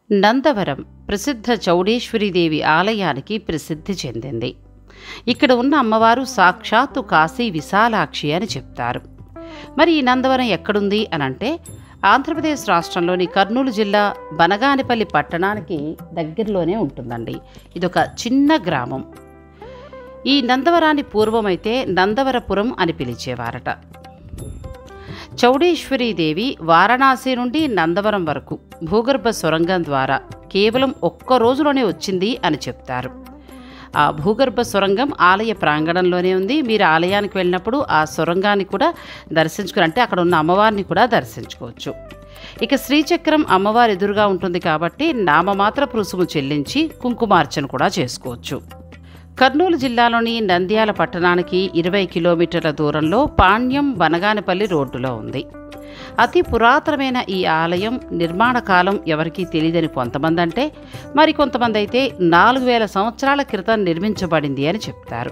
నందవరం ప్రసిద్ధ చౌడేశ్వరీదేవి ఆలయానికి ప్రసిద్ధి చెందింది ఇక్కడ ఉన్న అమ్మవారు సాక్షాత్తు కాశీ విశాలాక్షి అని చెప్తారు మరి ఈ నందవరం ఎక్కడుంది అనంటే ఆంధ్రప్రదేశ్ రాష్ట్రంలోని కర్నూలు జిల్లా బనగానిపల్లి పట్టణానికి దగ్గరలోనే ఉంటుందండి ఇదొక చిన్న గ్రామం ఈ నందవరాన్ని పూర్వమైతే నందవరపురం అని పిలిచేవారట చౌడేశ్వరీదేవి వారణాసి నుండి నందవరం వరకు భూగర్భ సొరంగం ద్వారా కేవలం ఒక్క రోజులోనే వచ్చింది అని చెప్తారు ఆ భూగర్భ సొరంగం ఆలయ ప్రాంగణంలోనే ఉంది మీరు ఆలయానికి వెళ్ళినప్పుడు ఆ సొరంగాన్ని కూడా దర్శించుకుని అంటే అక్కడ ఉన్న అమ్మవారిని కూడా దర్శించుకోవచ్చు ఇక శ్రీచక్రం అమ్మవారి ఎదురుగా ఉంటుంది కాబట్టి నామమాత్ర రుసుము చెల్లించి కుంకుమార్చన కూడా చేసుకోవచ్చు కర్నూలు జిల్లాలోని నంద్యాల పట్టణానికి ఇరవై కిలోమీటర్ల దూరంలో పాణ్యం బనగానపల్లి రోడ్డులో ఉంది అతి పురాతనమైన ఈ ఆలయం నిర్మాణ కాలం ఎవరికీ తెలియదని కొంతమంది అంటే మరికొంతమంది అయితే నాలుగు వేల సంవత్సరాల క్రితం నిర్మించబడింది అని చెప్తారు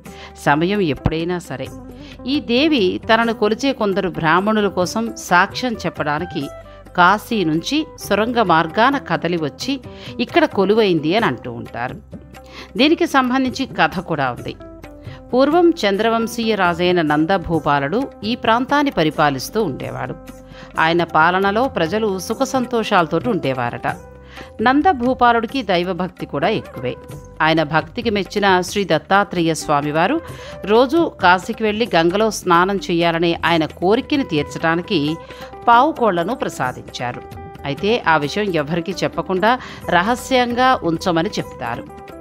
సమయం ఎప్పుడైనా సరే ఈ దేవి తనను కొలిచే కొందరు బ్రాహ్మణుల కోసం సాక్ష్యం చెప్పడానికి కాశీ నుంచి సొరంగ మార్గాన కదలి వచ్చి ఇక్కడ కొలువైంది అని అంటూ ఉంటారు దీనికి సంబంధించి కథ కూడా ఉంది పూర్వం చంద్రవంశీయ రాజైన నందభూపాలుడు ఈ ప్రాంతాన్ని పరిపాలిస్తూ ఉండేవాడు ఆయన పాలనలో ప్రజలు సుఖ సంతోషాలతో ఉండేవారట నందభూపాలుడికి దైవభక్తి కూడా ఎక్కువే ఆయన భక్తికి మెచ్చిన శ్రీ దత్తాత్రేయ స్వామివారు రోజు కాశీకి వెళ్ళి గంగలో స్నానం చేయాలనే ఆయన కోరికని తీర్చడానికి పావుకోళ్లను ప్రసాదించారు అయితే ఆ విషయం ఎవరికీ చెప్పకుండా రహస్యంగా ఉంచమని చెప్తారు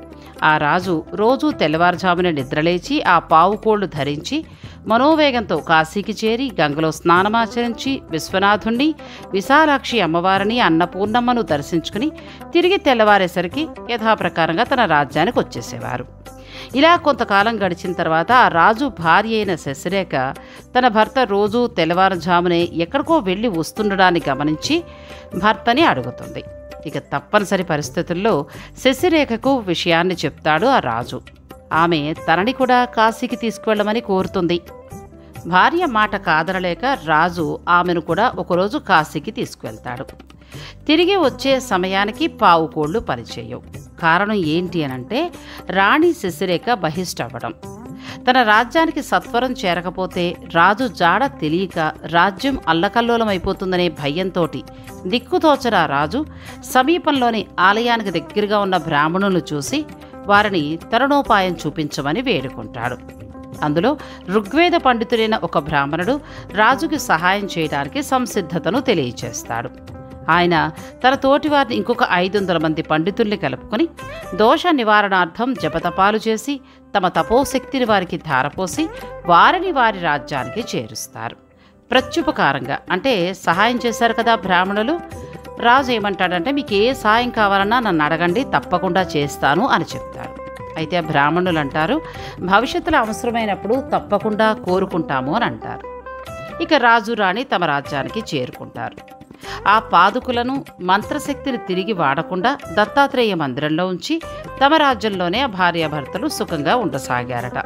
ఆ రాజు రోజూ తెల్లవారుజామున నిద్రలేచి ఆ పావుకోళ్లు ధరించి మనోవేగంతో కాశీకి చేరి గంగలో స్నానమాచరించి విశ్వనాథుణ్ణి విశాలాక్షి అమ్మవారిని అన్నపూర్ణమ్మను దర్శించుకుని తిరిగి తెల్లవారేసరికి యథాప్రకారంగా తన రాజ్యానికి వచ్చేసేవారు ఇలా కొంతకాలం గడిచిన తర్వాత ఆ రాజు భార్య అయిన శశిరేఖ తన భర్త రోజు తెల్లవారుజామునే ఎక్కడికో వెళ్ళి వస్తుండడాన్ని గమనించి భర్తని అడుగుతుంది ఇక తప్పనిసరి పరిస్థితుల్లో శశిరేఖకు విషయాన్ని చెప్తాడు ఆ రాజు ఆమె తనని కూడా కాశీకి తీసుకువెళ్ళమని కోరుతుంది భార్య మాట కాదనలేక రాజు ఆమెను కూడా ఒకరోజు కాశీకి తీసుకువెళ్తాడు తిరిగి వచ్చే సమయానికి పావుకోళ్లు పనిచేయవు కారణం ఏంటి అనంటే రాణి శశిరేఖ బహిష్టవ్వడం తన రాజ్యానికి సత్వరం చేరకపోతే రాజు జాడ తెలియక రాజ్యం అల్లకల్లోలమైపోతుందనే భయంతోటి దిక్కుతోచరా రాజు సమీపంలోని ఆలయానికి దగ్గరగా ఉన్న బ్రాహ్మణులను చూసి వారిని తరుణోపాయం చూపించమని వేడుకుంటాడు అందులో ఋగ్వేద పండితుడైన ఒక బ్రాహ్మణుడు రాజుకి సహాయం చేయడానికి సంసిద్ధతను తెలియచేస్తాడు ఆయన తన తోటివారిని ఇంకొక ఐదు వందల మంది పండితుల్ని కలుపుకొని దోష నివారణార్థం జపతపాలు చేసి తమ తపోశక్తిని వారికి ధారపోసి వారిని వారి రాజ్యానికి చేరుస్తారు ప్రత్యుపకారంగా అంటే సహాయం చేశారు కదా బ్రాహ్మణులు రాజు ఏమంటాడంటే మీకు ఏ సాయం కావాలన్నా నన్ను అడగండి తప్పకుండా చేస్తాను అని చెప్తాడు అయితే ఆ బ్రాహ్మణులు అంటారు భవిష్యత్తులో అవసరమైనప్పుడు తప్పకుండా కోరుకుంటాము అని అంటారు ఇక రాజు రాణి తమ రాజ్యానికి చేరుకుంటారు ఆ పాదుకులను మంత్రశక్తిని తిరిగి వాడకుండా దత్తాత్రేయ మందిరంలో ఉంచి తమ రాజ్యంలోనే ఆ భార్యాభర్తలు సుఖంగా ఉండసాగారట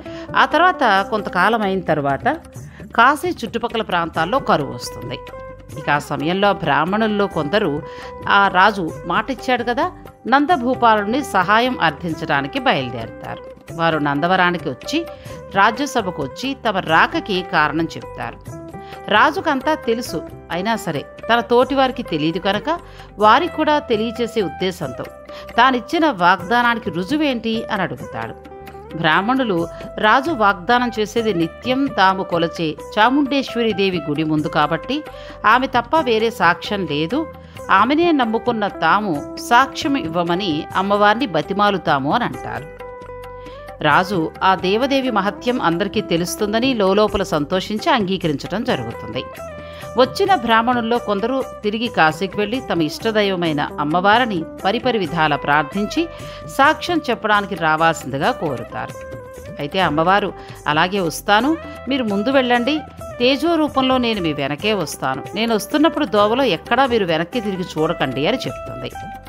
ఆ తర్వాత కొంతకాలం అయిన తర్వాత కాశీ చుట్టుపక్కల ప్రాంతాల్లో కరువు వస్తుంది ఇక ఆ సమయంలో బ్రాహ్మణుల్లో కొందరు ఆ రాజు మాట ఇచ్చాడు కదా నందభూపాలుని సహాయం అర్థించడానికి బయలుదేరుతారు వారు నందవరానికి వచ్చి రాజ్యసభకు వచ్చి తమ రాకకి కారణం చెప్తారు రాజుకంతా తెలుసు అయినా సరే తన తోటి వారికి తెలియదు కనుక వారికి కూడా తెలియచేసే ఉద్దేశంతో తానిచ్చిన వాగ్దానానికి రుజువేంటి అని అడుగుతాడు బ్రాహ్మణులు రాజు వాగ్దానం చేసేది నిత్యం తాము కొలచే చాముండేశ్వరిదేవి గుడి ముందు కాబట్టి ఆమె తప్ప వేరే సాక్ష్యం లేదు ఆమెనే నమ్ముకున్న తాము సాక్ష్యం ఇవ్వమని అమ్మవారిని బతిమాలుతాము అని అంటారు రాజు ఆ దేవదేవి మహత్యం అందరికీ తెలుస్తుందని లోపల సంతోషించి అంగీకరించడం జరుగుతుంది వచ్చిన బ్రాహ్మణుల్లో కొందరు తిరిగి కాశీకి వెళ్ళి తమ ఇష్టదైవమైన అమ్మవారిని పరిపరి విధాల ప్రార్థించి సాక్ష్యం చెప్పడానికి రావాల్సిందిగా కోరుతారు అయితే అమ్మవారు అలాగే వస్తాను మీరు ముందు వెళ్ళండి తేజో రూపంలో నేను మీ వెనకే వస్తాను నేను వస్తున్నప్పుడు దోవలో ఎక్కడా మీరు వెనక్కి తిరిగి చూడకండి అని చెప్తుంది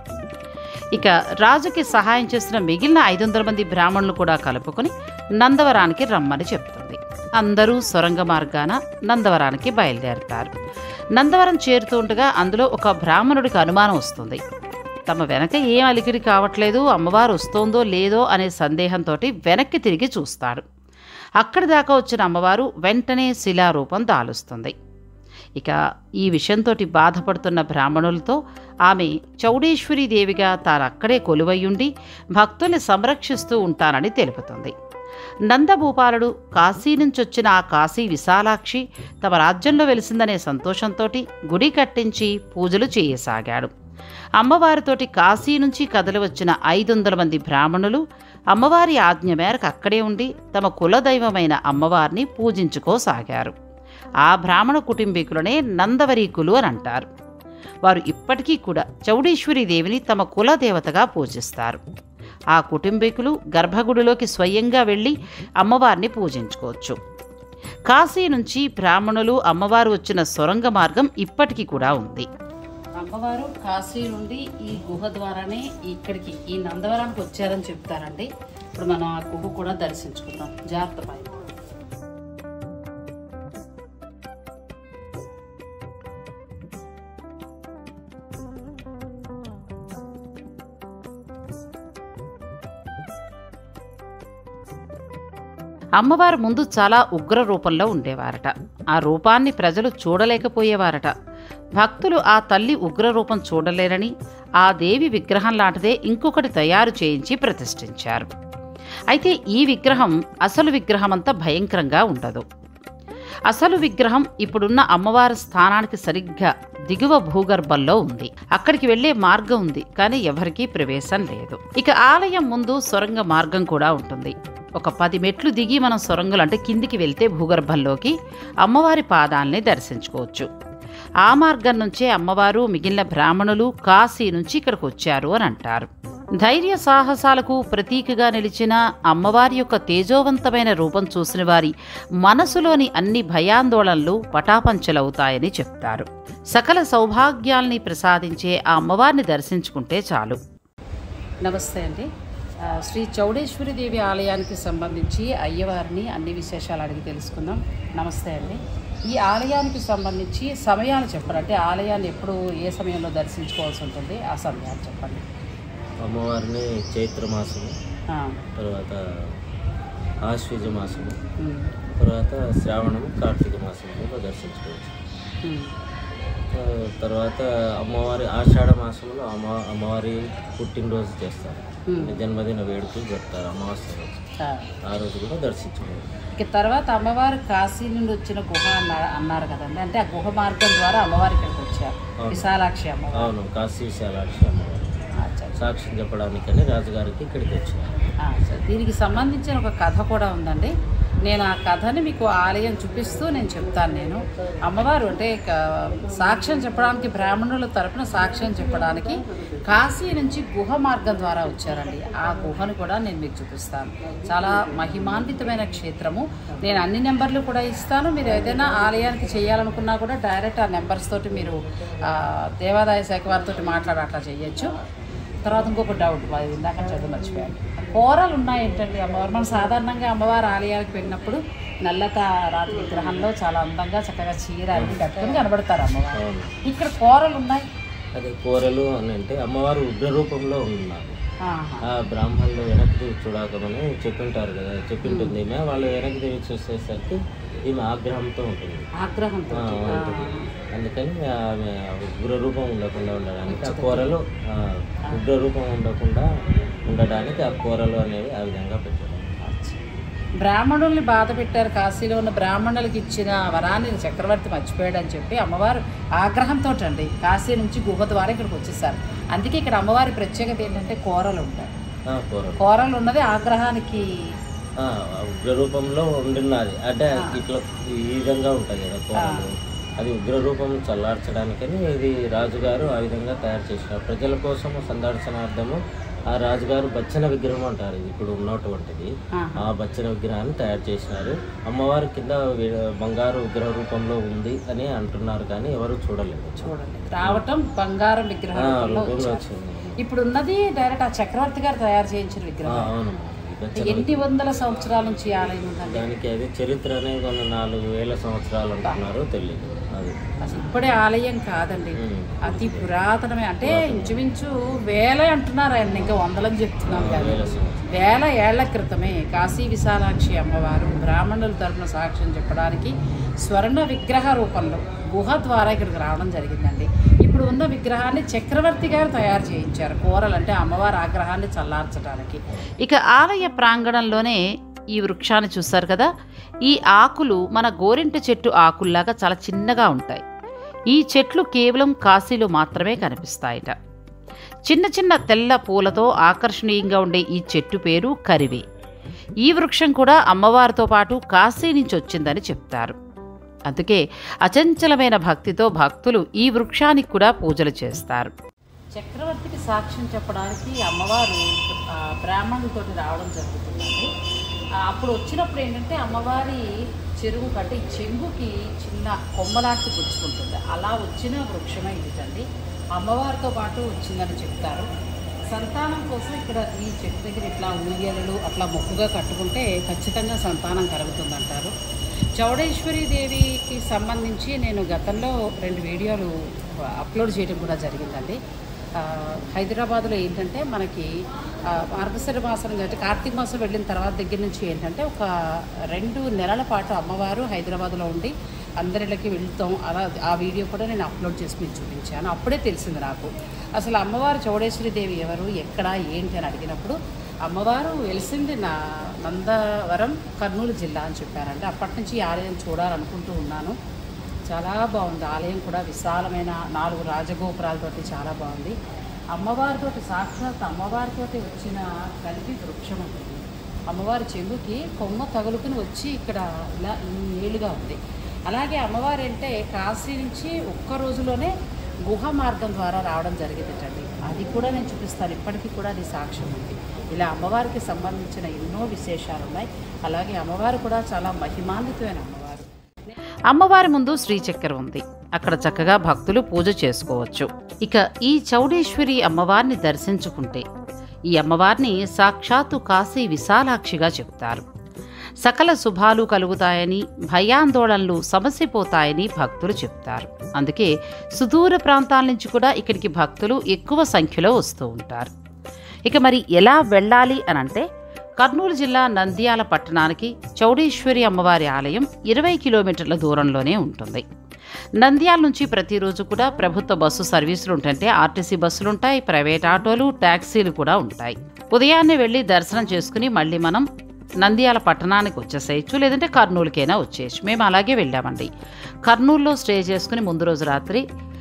ఇక రాజుకి సహాయం చేసిన మిగిలిన ఐదు వందల మంది బ్రాహ్మణులు కూడా కలుపుకొని నందవరానికి రమ్మని చెప్తుంది అందరూ సొరంగ మార్గాన నందవరానికి బయలుదేరతారు నందవరం చేరుతూ ఉండగా అందులో ఒక బ్రాహ్మణుడికి అనుమానం వస్తుంది తమ వెనక ఏం అలికిడి కావట్లేదు అమ్మవారు వస్తోందో లేదో అనే సందేహంతో వెనక్కి తిరిగి చూస్తాడు అక్కడి దాకా వచ్చిన అమ్మవారు వెంటనే శిలారూపం దాలుస్తుంది ఇక ఈ విషయంతో బాధపడుతున్న బ్రాహ్మణులతో ఆమె చౌడేశ్వరి దేవిగా తాను అక్కడే కొలువయ్యుండి భక్తుల్ని సంరక్షిస్తూ ఉంటానని తెలుపుతుంది నందభూపాలుడు కాశీ నుంచి వచ్చిన ఆ కాశీ విశాలాక్షి తమ రాజ్యంలో వెలిసిందనే సంతోషంతో గుడి కట్టించి పూజలు చేయసాగాడు అమ్మవారితోటి కాశీ నుంచి కదలి వచ్చిన ఐదు వందల మంది బ్రాహ్మణులు అమ్మవారి ఆజ్ఞ మేరకు అక్కడే ఉండి తమ కులదైవమైన అమ్మవారిని పూజించుకోసాగారు ఆ బ్రాహ్మణ కుటుంబీకులనే నందవరీకులు అని అంటారు వారు ఇప్పటికీ కూడా చౌడేశ్వరి దేవిని తమ కులదేవతగా పూజిస్తారు ఆ కుటుంబీకులు గర్భగుడిలోకి స్వయంగా వెళ్ళి అమ్మవారిని పూజించుకోవచ్చు కాశీ నుంచి బ్రాహ్మణులు అమ్మవారు వచ్చిన సొరంగ మార్గం ఇప్పటికీ కూడా ఉంది అమ్మవారు కాశీ నుండి ఈ గుహ ద్వారానే ఇక్కడికి ఈ నందవరానికి వచ్చారని చెప్తారండి ఇప్పుడు మనం ఆ గుహ కూడా దర్శించుకుందాం జాగ్రత్త పై అమ్మవారు ముందు చాలా ఉగ్ర రూపంలో ఉండేవారట ఆ రూపాన్ని ప్రజలు చూడలేకపోయేవారట భక్తులు ఆ తల్లి ఉగ్ర రూపం చూడలేరని ఆ దేవి విగ్రహం లాంటిదే ఇంకొకటి తయారు చేయించి ప్రతిష్ఠించారు అయితే ఈ విగ్రహం అసలు విగ్రహం అంత భయంకరంగా ఉండదు అసలు విగ్రహం ఇప్పుడున్న అమ్మవారి స్థానానికి సరిగ్గా దిగువ భూగర్భంలో ఉంది అక్కడికి వెళ్లే మార్గం ఉంది కానీ ఎవరికీ ప్రవేశం లేదు ఇక ఆలయం ముందు సొరంగ మార్గం కూడా ఉంటుంది ఒక పది మెట్లు దిగి మనం సొరంగులు అంటే కిందికి వెళ్తే భూగర్భంలోకి అమ్మవారి పాదాలని దర్శించుకోవచ్చు ఆ మార్గం నుంచే అమ్మవారు మిగిలిన బ్రాహ్మణులు కాశీ నుంచి ఇక్కడికి వచ్చారు అని అంటారు ధైర్య సాహసాలకు ప్రతీకగా నిలిచిన అమ్మవారి యొక్క తేజోవంతమైన రూపం చూసిన వారి మనసులోని అన్ని భయాందోళనలు పటాపంచలవుతాయని చెప్తారు సకల సౌభాగ్యాల్ని ప్రసాదించే ఆ అమ్మవారిని దర్శించుకుంటే చాలు నమస్తే అండి ఆ, శ్రీ చౌడేశ్వరి దేవి ఆలయానికి సంబంధించి అయ్యవారిని అన్ని విశేషాలు అడిగి తెలుసుకుందాం నమస్తే అండి ఈ ఆలయానికి సంబంధించి సమయాలు చెప్పండి అంటే ఆలయాన్ని ఎప్పుడు ఏ సమయంలో దర్శించుకోవాల్సి ఉంటుంది ఆ సమయాలు చెప్పండి అమ్మవారిని చైత్ర మాసము ఆ, తర్వాత ఆశ్వజ మాసము ఉమ్, తర్వాత శ్రావణము కార్తీక మాసంలో దర్శించుకోవచ్చు ఉమ్, ఆ, తర్వాత అమ్మవారి ఆషాఢ మాసంలో అమ్మ అమ్మవారి పుట్టినరోజు చేస్తారు ఉమ్, జన్మదిన వేడుకలు జరుపుతారు అమావాస్య రోజు ఆ. ఆ రోజు కూడా దర్శించుకోవచ్చు ఇక తర్వాత అమ్మవారు కాశీ నుండి వచ్చిన గుహ అన్నారు అన్నారు కదండి అంటే ఆ గుహ మార్గం ద్వారా అమ్మవారి ఇక్కడికి వచ్చారు అవును. విశాలాక్షి అమ్మవారు అవును కాశీ విశాలాక్షి అమ్మవారు అచ్చా. సాక్ష్యం చెప్పడానికని రాజుగారికి ఇక్కడికి వచ్చారు ఆ, సరే. దీనికి సంబంధించిన ఒక కథ కూడా ఉందండి నేను ఆ కథని మీకు ఆలయం చూపిస్తూ నేను చెప్తాను నేను అమ్మవారు అంటే క- సాక్ష్యం చెప్పడానికి బ్రాహ్మణుల తరపున సాక్ష్యం చెప్పడానికి కాశీ నుంచి గుహ మార్గం ద్వారా వచ్చారండి ఆ గుహను కూడా నేను మీకు చూపిస్తాను చాలా మహిమాన్వితమైన క్షేత్రము నేను అన్ని నెంబర్లు కూడా ఇస్తాను మీరు ఏదైనా ఆలయానికి చేయాలనుకున్నా కూడా డైరెక్ట్ ఆ నెంబర్స్ తోటి మీరు ఆ, దేవాదాయ శాఖ వారితో మాట్లాడి అట్లా చేయొచ్చు తర్వాత ఇంకొక డౌట్ మాది ఇందాక చదువు మర్చిపోయాను కూరలు ఉన్నాయి ఏంటండి అమ్మవారు మనం సాధారణంగా అమ్మవారి ఆలయానికి వెళ్ళినప్పుడు నల్లత రాతి విగ్రహంలో చాలా అందంగా చక్కగా చీర అన్ని కట్టుకుని కనబడతారు అమ్మవారు అవును ఇక్కడ కూరలు ఉన్నాయి అదే కూరలు అని అంటే అమ్మవారు ఉగ్ర రూపంలో ఉన్నారు ఆహా. ఆ బ్రాహ్మణులు వెనక్కి చూడాకమని చెప్పింటారు కదా చెప్పింటుంది ఈమె వాళ్ళు వెనక్కి తిరిగి చూసేసరికి ఈమె ఆగ్రహంతో ఉంటుంది ఆగ్రహంతో ఆ, ఉంటుంది అందుకని ఆమె ఉగ్ర రూపం ఉండకుండా ఉండడానికి ఆ కూరలు ఆ, ఉగ్ర రూపం ఉండకుండా ఉండడానికి ఆ కూరలు అనేవి ఆ విధంగా పెట్టారు బ్రాహ్మణుల్ని బాధ పెట్టారు కాశీలో ఉన్న బ్రాహ్మణులకి ఇచ్చిన వరాన్ని చక్రవర్తి మర్చిపోయాడు అని చెప్పి అమ్మవారు ఆగ్రహంతో అండి కాశీ నుంచి గుహ ద్వారా ఇక్కడికి వచ్చేసారు అందుకే ఇక్కడ అమ్మవారి ప్రత్యేకత ఏంటంటే కూరలు ఉంటాయి ఆ, కూరలు కూరలు ఉన్నది ఆగ్రహానికి ఆ, ఉగ్ర రూపంలో ఉండినది అంటే ఇట్లా ఈ విధంగా ఉంటుంది కదా కూరలు అది ఉగ్ర రూపం చల్లార్చడానికని ఇది రాజుగారు ఆ విధంగా తయారు చేసినారు ప్రజల కోసము సందర్శనార్థము ఆ రాజుగారు బచ్చన విగ్రహం అంటారు ఇది ఇప్పుడు ఉన్నటువంటిది ఆహా. ఆ బచ్చన విగ్రహాన్ని తయారు చేసినారు అమ్మవారి కింద వి- బంగారు విగ్రహ రూపంలో ఉంది అని అంటున్నారు కానీ ఎవరు చూడలేదు చూడండి రావటం బంగారం విగ్రహం ఆ, రూపంలో రూపంలో వచ్చారు. వచ్చింది ఇప్పుడు ఉన్నది డైరెక్ట్ ఆ చక్రవర్తి గారు తయారు చేయించిన ఆ, విగ్రహం అవును గచ్చల ఎన్ని వందల సంవత్సరాల నుంచి ఈ ఆలయం ఉందండి దానికి అది చరిత్ర అనేది కొన్ని నాలుగు వేల సంవత్సరాలు అంటున్నారు తెలియదు అది అసలు ఇప్పుడే ఆలయం కాదండి ఉమ్. అతి పురాతనమే అంటే ఇంచుమించు వేలే అంటున్నారు ఆయన ఇంకా వందలని చెప్తున్నాం కానీ వేల సంవత్సరాలు వేల ఏళ్ల క్రితమే కాశీ విశాలాక్షి అమ్మవారు బ్రాహ్మణుల తరపున సాక్ష్యం చెప్పడానికి స్వర్ణ విగ్రహ రూపంలో గుహ ద్వారా ఇక్కడికి రావడం జరిగిందండి ఇప్పుడు ఉన్న విగ్రహాన్ని చక్రవర్తి గారు తయారు చేయించారు కూరలు అంటే అమ్మవారి ఆగ్రహాన్ని చల్లార్చడానికి ఇక ఆలయ ప్రాంగణంలోనే ఈ వృక్షాన్ని చూస్తారు కదా ఈ ఆకులు మన గోరింట చెట్టు ఆకుల్లాగా చాలా చిన్నగా ఉంటాయి ఈ చెట్లు కేవలం కాశీలో మాత్రమే కనిపిస్తాయట చిన్న చిన్న తెల్ల పూలతో ఆకర్షణీయంగా ఉండే ఈ చెట్టు పేరు కరివే ఈ వృక్షం కూడా అమ్మవారితో పాటు కాశీ నుంచి వచ్చిందని చెప్తారు అందుకే అచంచలమైన భక్తితో భక్తులు ఈ వృక్షానికి కూడా పూజలు చేస్తారు చక్రవర్తికి సాక్ష్యం చెప్పడానికి అమ్మవారు ఆ, బ్రాహ్మణులతోటి రావడం జరుగుతుందండి ఆ, అప్పుడు వచ్చినప్పుడు ఏంటంటే అమ్మవారి చెరువు కంటే ఈ చెంగుకి చిన్న కొమ్మలాంటి పుచ్చుకుంటుంది అలా వచ్చిన వృక్షమే ఇదండి అమ్మవారితో పాటు వచ్చిందని చెప్తారు సంతానం కోసం ఇక్కడ ఈ చెట్టు దగ్గర ఇట్లా ఉయ్యలలు అట్లా మొక్కుగా కట్టుకుంటే ఖచ్చితంగా సంతానం కలుగుతుందంటారు చౌడేశ్వరి దేవికి సంబంధించి నేను గతంలో రెండు వీడియోలు అప్లోడ్ చేయడం కూడా జరిగిందండి ఆ, హైదరాబాద్లో ఏంటంటే మనకి ఆ, మార్గశిర మాసం అంటే కార్తీక మాసం వెళ్ళిన తర్వాత దగ్గర నుంచి ఏంటంటే ఒక రెండు నెలల పాటు అమ్మవారు హైదరాబాద్లో ఉండి అందరిళ్ళకి వెళ్తాం అలా ఆ వీడియో కూడా నేను అప్లోడ్ చేసి మీకు చూపించాను అప్పుడే తెలిసింది నాకు అసలు అమ్మవారు చౌడేశ్వరి దేవి ఎవరు ఎక్కడ ఏంటి అని అడిగినప్పుడు అమ్మవారు వెలిసింది నా నందవరం కర్నూలు జిల్లా అని చెప్పారంటే అప్పటి నుంచి ఈ ఆలయం చూడాలనుకుంటూ ఉన్నాను చాలా బాగుంది ఆలయం కూడా విశాలమైన నాలుగు రాజగోపురాలతోటి చాలా బాగుంది అమ్మవారితోటి సాక్షాత్ అమ్మవారితోటి వచ్చిన కలిపి వృక్షం ఉంటుంది అమ్మవారి చెంగుకి కొమ్మ తగులుకుని వచ్చి ఇక్కడ ఇలా ఏళ్ళుగా ఉంది అలాగే అమ్మవారు అంటే కాశీ నుంచి ఒక్క రోజులోనే గుహ మార్గం ద్వారా రావడం జరిగిందటండి అది కూడా నేను చూపిస్తాను ఇప్పటికీ కూడా అది సాక్ష్యం ఉంది ఇలా అమ్మవారికి సంబంధించిన ఎన్నో విశేషాలు ఉన్నాయి అలాగే అమ్మవారు కూడా చాలా మహిమాన్వితమైన అమ్మవారు అమ్మవారి ముందు శ్రీచక్రం ఉంది అక్కడ చక్కగా భక్తులు పూజ చేసుకోవచ్చు ఇక ఈ చౌడేశ్వరి అమ్మవారిని దర్శించుకుంటే ఈ అమ్మవారిని సాక్షాత్తు కాశీ విశాలాక్షిగా చెబుతారు సకల శుభాలు కలుగుతాయని భయాందోళనలు సమసిపోతాయని భక్తులు చెప్తారు అందుకే సుదూర ప్రాంతాల నుంచి కూడా ఇక్కడికి భక్తులు ఎక్కువ సంఖ్యలో వస్తూ ఉంటారు ఇక మరి ఎలా వెళ్ళాలి అని అంటే కర్నూలు జిల్లా నంద్యాల పట్టణానికి చౌడేశ్వరి అమ్మవారి ఆలయం ఇరవై కిలోమీటర్ల దూరంలోనే ఉంటుంది నంద్యాల నుంచి ప్రతిరోజు కూడా ప్రభుత్వ బస్సు సర్వీసులు ఉంటుంటే ఆర్టీసీ బస్సులు ఉంటాయి ప్రైవేట్ ఆటోలు ట్యాక్సీలు కూడా ఉంటాయి ఉదయాన్నే వెళ్ళి దర్శనం చేసుకుని మళ్ళీ మనం నంద్యాల పట్టణానికి వచ్చేసేయచ్చు లేదంటే కర్నూలుకైనా వచ్చేయచ్చు మేము అలాగే వెళ్ళామండి కర్నూలులో స్టే చేసుకుని ముందు రోజు రాత్రి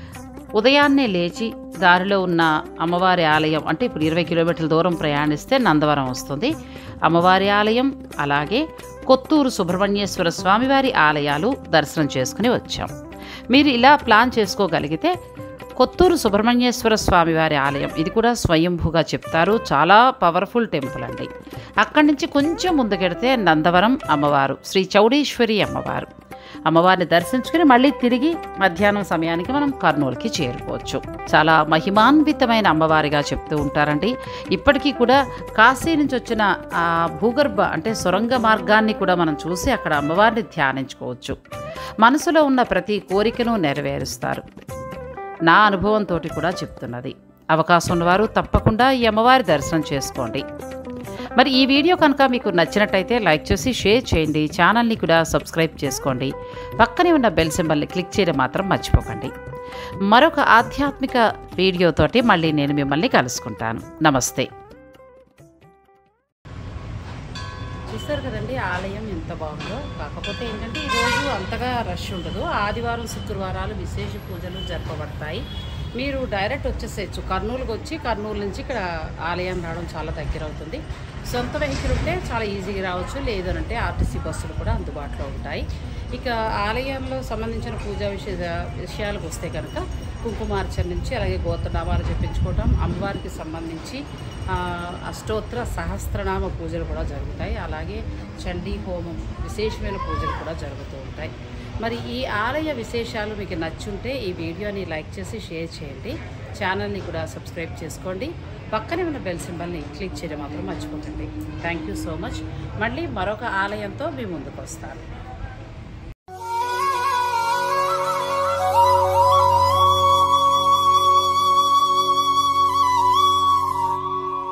ఉదయాన్నే లేచి దారిలో ఉన్న అమ్మవారి ఆలయం అంటే ఇప్పుడు ఇరవై కిలోమీటర్ల దూరం ప్రయాణిస్తే నందవరం వస్తుంది అమ్మవారి ఆలయం అలాగే కొత్తూరు సుబ్రహ్మణ్యేశ్వర స్వామివారి ఆలయాలు దర్శనం చేసుకుని వచ్చాం మీరు ఇలా ప్లాన్ చేసుకోగలిగితే కొత్తూరు సుబ్రహ్మణ్యేశ్వర స్వామివారి ఆలయం ఇది కూడా స్వయంభూగా చెప్తారు చాలా పవర్ఫుల్ టెంపుల్ అండి అక్కడి నుంచి కొంచెం ముందుకెడితే నందవరం అమ్మవారు శ్రీ చౌడేశ్వరి అమ్మవారు అమ్మవారిని దర్శించుకుని మళ్ళీ తిరిగి మధ్యాహ్నం సమయానికి మనం కర్నూలుకి చేరుకోవచ్చు చాలా మహిమాన్వితమైన అమ్మవారిగా చెప్తూ ఉంటారండి ఇప్పటికీ కూడా కాశీ నుంచి వచ్చిన ఆ భూగర్భ అంటే సొరంగ మార్గాన్ని కూడా మనం చూసి అక్కడ అమ్మవారిని ధ్యానించుకోవచ్చు మనసులో ఉన్న ప్రతి కోరికను నెరవేరుస్తారు నా అనుభవంతో కూడా చెప్తున్నది అవకాశం ఉన్నవారు తప్పకుండా ఈ అమ్మవారి దర్శనం చేసుకోండి మరి ఈ వీడియో కనుక మీకు నచ్చినట్టయితే లైక్ చేసి షేర్ చేయండి ఛానల్ని కూడా సబ్స్క్రైబ్ చేసుకోండి పక్కనే ఉన్న బెల్ సింబల్ని క్లిక్ చేయడం మాత్రం మర్చిపోకండి మరొక ఆధ్యాత్మిక వీడియోతోటి మళ్ళీ నేను మిమ్మల్ని కలుసుకుంటాను నమస్తే చూస్తారు కదండి ఆలయం ఎంత బాగుందో కాకపోతే ఏంటంటే ఈరోజు అంతగా రష్ ఉండదు ఆదివారం శుక్రవారాలు విశేష పూజలు జరపబడతాయి మీరు డైరెక్ట్ వచ్చేసేయచ్చు కర్నూలుకి వచ్చి కర్నూలు నుంచి ఇక్కడ ఆలయం రావడం చాలా దగ్గర అవుతుంది సొంత వెహికల్ ఉంటే చాలా ఈజీగా రావచ్చు లేదనంటే ఆర్టీసీ బస్సులు కూడా అందుబాటులో ఉంటాయి ఇక ఆలయంలో సంబంధించిన పూజా విషయ విషయాలకు వస్తే కనుక కుంకుమార్చన నుంచి అలాగే గోత్రనామాలు చెప్పించుకోవటం అమ్మవారికి సంబంధించి ఆ, అష్టోత్తర సహస్రనామ పూజలు కూడా జరుగుతాయి అలాగే చండీ హోమం విశేషమైన పూజలు కూడా జరుగుతూ ఉంటాయి మరి ఈ ఆలయ విశేషాలు మీకు నచ్చుంటే ఈ వీడియోని లైక్ చేసి షేర్ చేయండి ఛానల్ని కూడా సబ్స్క్రైబ్ చేసుకోండి పక్కనే ఉన్న బెల్ సింబల్ని క్లిక్ చేయడం మాత్రం మర్చిపోకండి థ్యాంక్ యూ సో మచ్ మళ్ళీ మరొక ఆలయంతో మీ ముందుకు వస్తాను